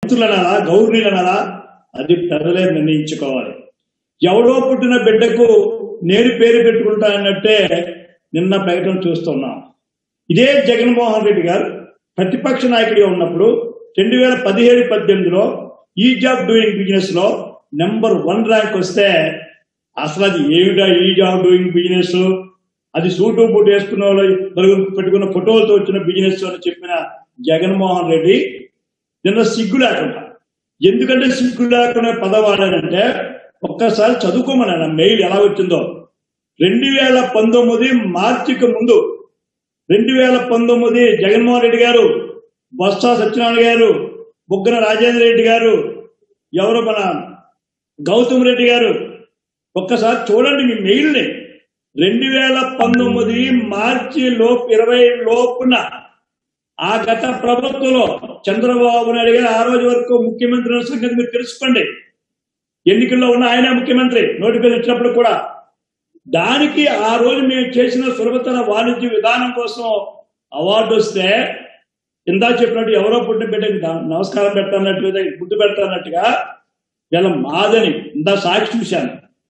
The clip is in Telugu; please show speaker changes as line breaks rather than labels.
మంత్రులు అనాలా గౌరవీలు అనాలా అది ప్రజలే నిర్ణయించుకోవాలి ఎవడో పుట్టిన బిడ్డకు నేను పేరు పెట్టుకుంటా అన్నట్టే నిన్న ప్రకటన చూస్తున్నాం ఇదే జగన్మోహన్ రెడ్డి గారు ప్రతిపక్ష నాయకుడిగా ఉన్నప్పుడు రెండు వేల పదిహేడు పద్దెనిమిదిలో ఈజ్ ఆఫ్ డూయింగ్ బిజినెస్ లో నెంబర్ వన్ ర్యాంక్ వస్తే అసలు అది ఏమిటా ఈజ్ ఆఫ్ డూయింగ్ బిజినెస్ అది సూటు బూటు వేసుకున్న వాళ్ళు నలుగురు పెట్టుకున్న ఫోటోలతో వచ్చిన బిజినెస్ అని చెప్పిన జగన్మోహన్ రెడ్డి నిన్న సిగ్గు లేకుండా ఎందుకంటే సిగ్గు లేకుండా పదవాడానంటే ఒక్కసారి చదువుకోమని ఆయన మెయిల్ ఎలా వచ్చిందో రెండు వేల పంతొమ్మిది మార్చికి ముందు రెండు వేల పంతొమ్మిది జగన్మోహన్ రెడ్డి గారు బొత్స సత్యనారాయణ గారు బుగ్గన రాజేంద్ర రెడ్డి గారు ఎవరు మన గౌతమ్ రెడ్డి గారు ఒక్కసారి చూడండి మీ మెయిల్ని రెండు వేల పంతొమ్మిది మార్చి లోపు ఇరవై లోపున ఆ గత ప్రభుత్వంలో చంద్రబాబు నాయుడు గారు ఆ రోజు వరకు ముఖ్యమంత్రి ఉన్న సంగతి మీరు తెలుసుకోండి ఎన్నికల్లో ఉన్న ఆయన ముఖ్యమంత్రి నోటిఫికేషన్ ఇచ్చినప్పుడు కూడా దానికి ఆ రోజు మేము చేసిన సులభతర వాణిజ్య విధానం కోసం అవార్డు వస్తే ఇందా చెప్పినట్టు ఎవరో పుట్టిన బిడ్డకి దా- నమస్కారం పెట్టాలన్నట్టుగా గుడ్డు పెట్టాలన్నట్టుగా వీళ్ళ మాదని ఇందా సాక్షి చూశాను